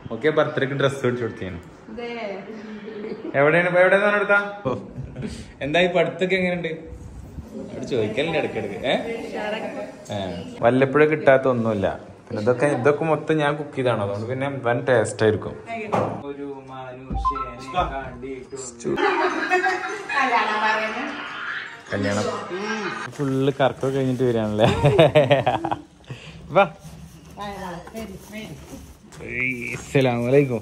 Okay ബർത്ത്ഡേക്ക് dress മേടിച്ചു കൊടുത്തേനു എവിടെയാണ് ഇപ്പൊ എവിടെയാണ് എടുത്താ എന്തായി പഠിത്തൊക്കെ എങ്ങനെയുണ്ട് അവിടെ ചോദിക്കലുണ്ട് ഇടയ്ക്കിടയ്ക്ക് ഏ ഏ. വല്ലപ്പോഴും കിട്ടാത്ത ഒന്നുമില്ല പിന്നെ ഇതൊക്കെ ഇതൊക്കെ മൊത്തം ഞാൻ കുക്ക് ചെയ്താണ് അതുകൊണ്ട് പിന്നെ വൻ ടേസ്റ്റ് ആയിരിക്കും ഒരു മനുഷ്യനെ കണ്ടിട്ടു കല്യാണം ഫുള്ള് കറക്കം കഴിഞ്ഞിട്ട് വരികയാണല്ലേ വാ അസ്സലാമലൈക്കും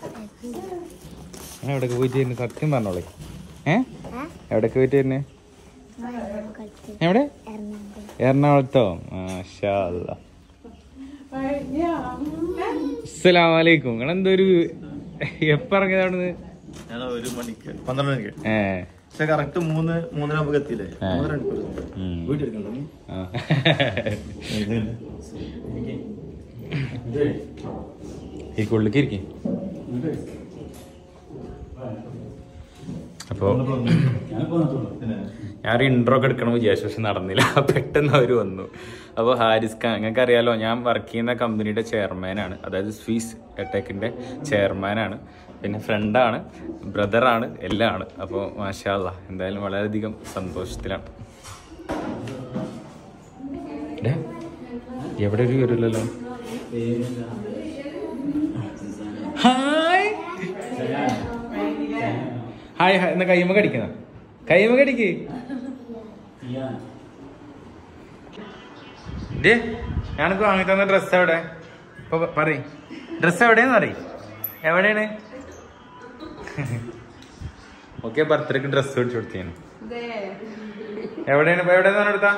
ഞാൻ എവിടേക്ക് പോയിട്ട് വരുന്നു സത്യം പറഞ്ഞോളെ ഏ എവിടേക്ക് പോയിട്ട് വരുന്നേ എവിടെ എറണാകുളത്തോ മാഷാ അല്ലാ. അസ്സലാമലൈക്കും നിങ്ങൾ എന്തോ ഒരു എപ്പ ഇറങ്ങിയത് അവിടുന്ന് ഞാൻ ഒരു മണിക്ക് പന്ത്രണ്ട് മണിക്ക് ഏ പക്ഷെ കറക്റ്റ് മൂന്ന് മൂന്നര ആകുമ്പോ എത്തിയില്ലേ ആ. മൂന്നര മണിക്കൂർ ഉം. വീട്ടിലെടുക്കണ്ടോ നീ? ആ. ഈ ഉള്ളിലേക്ക് ഇരിക്കും അപ്പോ പിന്നെ ഞാനൊരു ഇൻട്രോ ഒക്കെ എടുക്കണം വിചാരിച്ചു പക്ഷെ നടന്നില്ല പെട്ടെന്ന് അവർ വന്നു അപ്പോൾ ഹാരിസ് ഖാൻ നിങ്ങൾക്ക് അറിയാലോ ഞാൻ വർക്ക് ചെയ്യുന്ന കമ്പനിയുടെ ചെയർമാനാണ് അതായത് സ്വീസ് എടെക്കിൻ്റെ ചെയർമാനാണ് പിന്നെ ഫ്രണ്ടാണ് ബ്രദറാണ് എല്ലാം ആണ് അപ്പോൾ മാഷാല്ല എന്തായാലും വളരെയധികം സന്തോഷത്തിലാണ് ഡേ, എവിടെ ഒരു വിവരമില്ലല്ലോ ഹായ് ഹായ് ഹായ് എന്നാ കൈമ കടിക്കുന്ന കൈമ കടിക്ക് ഡേ ഞാനൊക്കെ വാങ്ങി തന്ന ഡ്രസ് എവിടെ ഇപ്പൊ പറയ് ഡ്രസ് എവിടെയെന്ന് പറയ് എവിടെയാണ് ഓക്കെ ബർത്ത്ഡേക്ക് ഡ്രസ് മേടിച്ചു കൊടുത്തേനു എവിടെയാണ് ഇപ്പൊ എവിടെയാണ് എടുത്താ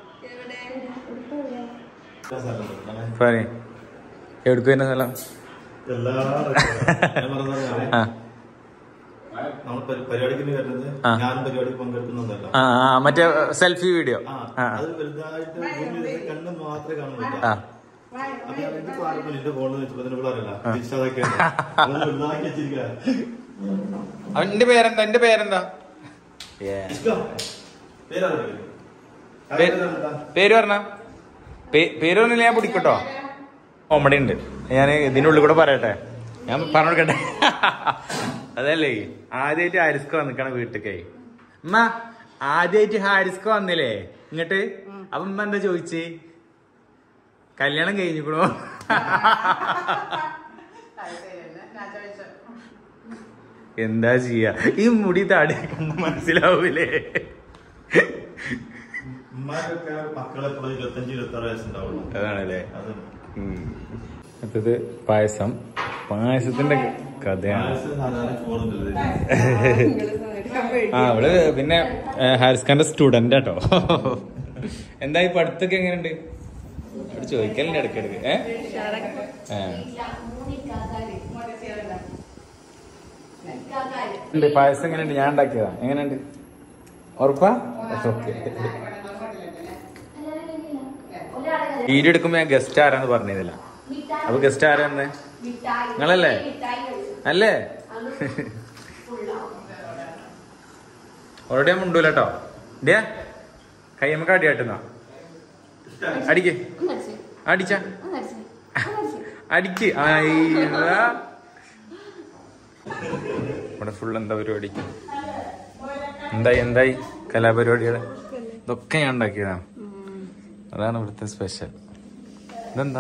പറയ് എവിടേക്ക് വരുന്ന സ്ഥലം എല്ലാ ഞാൻ പറഞ്ഞതാണ് ആ നമ്മൾ പരി- പരിപാടിക്ക് ഇനി വരുന്നത് ആ. ഞാനും പരിപാടിക്ക് പങ്കെടുക്കുന്നുണ്ടല്ലോ ആ ആ, മറ്റേ സെൽഫി വീഡിയോ ആ ആ അത് വലുതായിട്ട് ഭൂമിയിലെ കണ്ണ് മാത്രമേ കാണുന്നില്ല ആ അപ്പൊ ഞാൻ ഇത് പാടുമ്പോൾ എന്റെ ഫോണിൽ വെച്ചപ്പോ ഇതിന് പിള്ളേരല്ല തിരിച്ചതൊക്കെയാണ് അത് വലുതാക്കി വെച്ചിരിക്കുക അവന്റെ പേരെന്താ എന്റെ പേരെന്താ പേരറിയില്ലേ? പേ- പേരെന്താ? പേര് പറഞ്ഞ പേര് പറഞ്ഞില്ല ഞാൻ പിടിക്കട്ടോ കോമഡി ഉണ്ട് ഞാൻ ഇതിനുള്ളിൽ കൂടെ പറയട്ടെ ഞാൻ പറഞ്ഞു കൊടുക്കട്ടെ അതല്ലേ ആദ്യമായിട്ട് ഹാരിസ്ക വന്നിക്കാണ് വീട്ടിക്കേ ഉമ്മ ആദ്യമായിട്ട് ഹാരിസ്ക വന്നില്ലേ ഇങ്ങട്ട് അപ്പൊ ഉമ്മ എന്താ ചോദിച്ചേ കല്യാണം കഴിഞ്ഞിക്കണോ എന്താ ചെയ്യാ ഈ മുടി താടി കണ്ട് മനസ്സിലാവൂലേ ഉമ്മാരൊക്കെ മക്കളെപ്പോഴും ഇരുപത്തഞ്ച് ഇരുപത്തി ആറ് വയസ്സുണ്ടാവുള്ളൂ അതാണല്ലേ അത് ഉം. അടുത്തത് പായസം പായസത്തിന്റെ കഥയാണ് വയസ്സ് സാധാരണ ചോറുണ്ടല്ലോ ആ അവള് പിന്നെ ഏ, ഹാരിസ് ഖാന്റെ സ്റ്റുഡന്റ് ആട്ടോ എന്തായി പഠിത്തൊക്കെ എങ്ങനെയുണ്ട് അവിടെ ചോദിക്കലുണ്ട് ഇടയ്ക്കിടയ്ക്ക് ഏ ഏ. ഉണ്ട് പായസം എങ്ങനെയുണ്ട് ഞാൻ ഉണ്ടാക്കിയതാ എങ്ങനെയുണ്ട് ഉറപ്പാ ഓക്കെ വീഡിയോ എടുക്കുമ്പോ ഞാൻ ഗസ്റ്റ് ആരാന്ന് പറഞ്ഞിരുന്നില്ല അപ്പൊ ഗസ്റ്റ് ആരാന്ന് നിങ്ങളല്ലേ അല്ലേ ഓൾറെഡി ഞാൻ മുണ്ടൂല കേട്ടോ ഇടിയാ കയ്യമ്മക്ക് അടി കാട്ടുന്ന അടിക്ക് അടിച്ച അടിക്ക് ആയിടാ. ഇവിടെ ഫുൾ എന്താ പരിപാടി എന്തായി എന്തായി കലാപരിപാടികള് ഇതൊക്കെ ഞാൻ ഉണ്ടാക്കിയതാണ് അതാണ് ഇവിടുത്തെ സ്പെഷ്യൽ ഇതെന്താ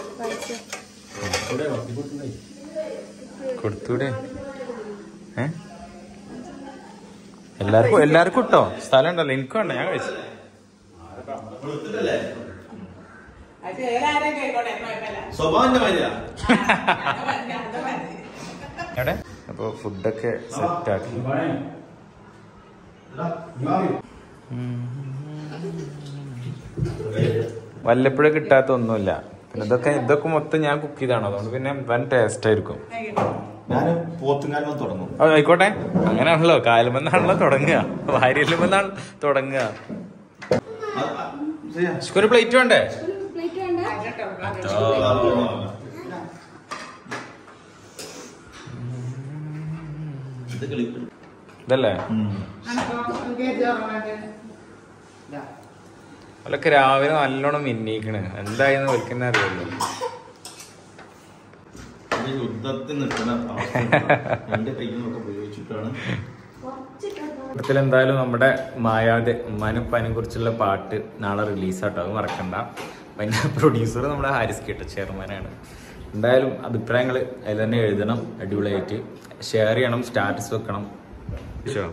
കൊടുത്തൂടെ ഏ എല്ലാവർക്കും എല്ലാവർക്കും ഇട്ടോ സ്ഥലം ഉണ്ടല്ലോ എനിക്ക് വേണ്ട ഞാൻ കഴിച്ചു സ്വഭാവന്റെ മര്യാദ എവിടെ അപ്പൊ ഫുഡൊക്കെ സെറ്റ് ആക്കി വല്ലപ്പോഴും കിട്ടാത്ത ഒന്നുമില്ല പിന്നെ ഇതൊക്കെ ഇതൊക്കെ മൊത്തം ഞാൻ കുക്ക് ചെയ്താണ് അതുകൊണ്ട് പിന്നെ വൻ ടേസ്റ്റ് ആയിരിക്കും ഞാൻ പോത്തുകാരനും തുടങ്ങും ആ, ആയിക്കോട്ടെ അങ്ങനെയാണല്ലോ കാലുമെന്നാണല്ലോ തുടങ്ങുക വാരിയല്ലുമെന്നാണ് തുടങ്ങുക ഒരു പ്ലേറ്റ് വേണ്ടേ ഇത് കളി ഇതല്ലേ അവരൊക്കെ രാവിലെ നല്ലോണം മിന്നിക്കണ് എന്തായെന്ന് വിളിക്കുന്ന അറിയുള്ളൂ അത് യുദ്ധത്തിൽ നിൽക്കുന്ന അവസ്ഥ രണ്ട് കൈകളൊക്കെ ഉപയോഗിച്ചിട്ടാണ് കൂട്ടത്തിൽ എന്തായാലും നമ്മുടെ മായാതെ ഉമ്മാനും ഉപ്പാനും കുറിച്ചുള്ള പാട്ട് നാളെ റിലീസാട്ടോ അത് മറക്കണ്ട പിന്നെ പ്രൊഡ്യൂസർ നമ്മുടെ ഹാരിസ് കേട്ടോ ചെയർമാനാണ് എന്തായാലും അഭിപ്രായങ്ങൾ അതിൽ തന്നെ എഴുതണം അടിപൊളിയായിട്ട് ഷെയർ ചെയ്യണം സ്റ്റാറ്റസ് വെക്കണം ഷോ.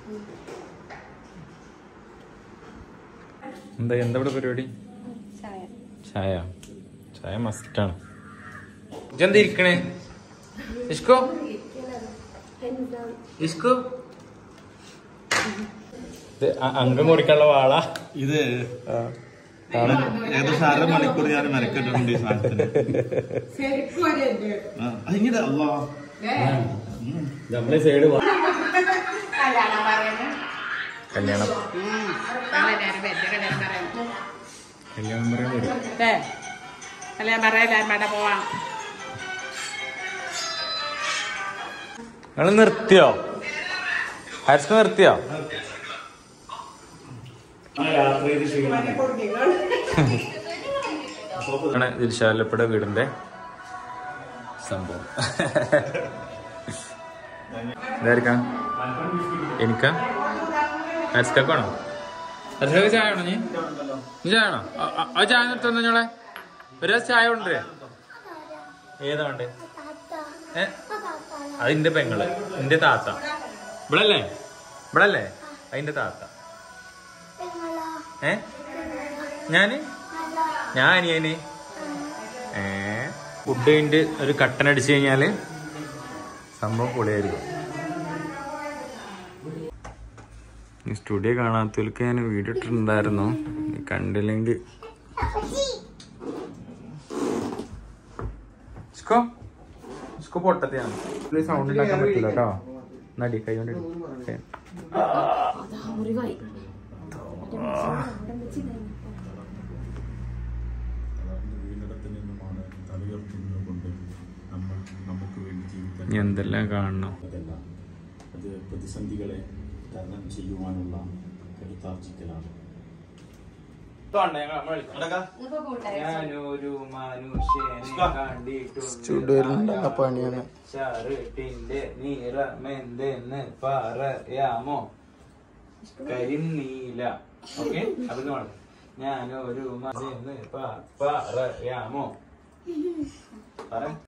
എന്താ എന്താ ഇവിടെ പരിപാടി ചായ ചായ മസ്റ്റാണ് ഇതെന്താ ഇരിക്കണേ ഇഷ്കോ ഇഷ്കോ ഇത് അ- അംഗം കുറിക്കാനുള്ള വാള ഇത് ഏകദേശം അര മണിക്കൂർ ഞാൻ മെനക്കെട്ടിട്ടുണ്ട് ഈ സാധനത്തിന് ആ, അതിങ്ങനെ അല്ലാ നമ്മളെ സൈഡ് കല്യാണം പറയുന്നു കല്യാണം എല്ലാവരും വലിയ കല്യാണം പറയുന്നു കല്യാണം പറയാൻ വരും അല്ലേ കല്യാണം പറയാൻ എല്ലാവരും വേണ്ട പോവാം നിങ്ങൾ നിർത്തിയോ ഹരിസ്ക്ക് നിർത്തിയോ ആണ് ദിൽഷാലപ്പയുടെ വീടിന്റെ സംഭവം ഇതായിരിക്കാം എനിക്കാ ഹരിസ്ക്കാണോ ഹരിസ്ക്കൊക്കെ ചായ വേണോ നീ നീ ചായ വേണോ അ- അ- ആ ചായ നിർത്തുന്ന ഞങ്ങളെ ഒരു ഗ്ലാസ് ചായ ഉണ്ട് ഏതാ വേണ്ടേ ഏ അതിന്റെ പെങ്ങള് എന്റെ താത്ത ഇവിടല്ലേ ഇവിടല്ലേ അതിന്റെ താത്ത ഏ ഞാന് ഞാൻ അനിയന് ഏ ഫുഡ് കഴിഞ്ഞിട്ട് ഒരു കട്ടൻ അടിച്ചു കഴിഞ്ഞാല് സംഭവം പൊളിയായിരിക്കും ഈ സ്റ്റുഡിയോ കാണാത്തവർക്ക് ഞാൻ വീഡിയോ ഇട്ടിട്ടുണ്ടായിരുന്നു നീ കണ്ടില്ലെങ്കിൽ ഇസ്കോ ഇസ്കോ പൊട്ടത്തെയാണ് സൗണ്ട് ഉണ്ടാക്കാൻ പറ്റില്ല കേട്ടോ നടി കൈ കൊണ്ട് ഇട്. നമുക്ക് വേണ്ടി ജീവിക്കാൻ ഇനി എന്തെല്ലാം കാണണം അതല്ല അത് പ്രതിസന്ധികളെ തരണം ചെയ്യുവാനുള്ള കരുത്താർജിക്കലാണ് ഞാനൊരു മനുഷ്യനെ ചുടുവരലുണ്ടാ പണിയാണ്. ഷർട്ടിന്റെ നിറമെന്തെന്ന് പറയാമോ കരിനീല ഓക്കെ അതൊക്കെ വേണം ഞാനൊരു മനുഷ്യന് പ- പറയാമോ പറ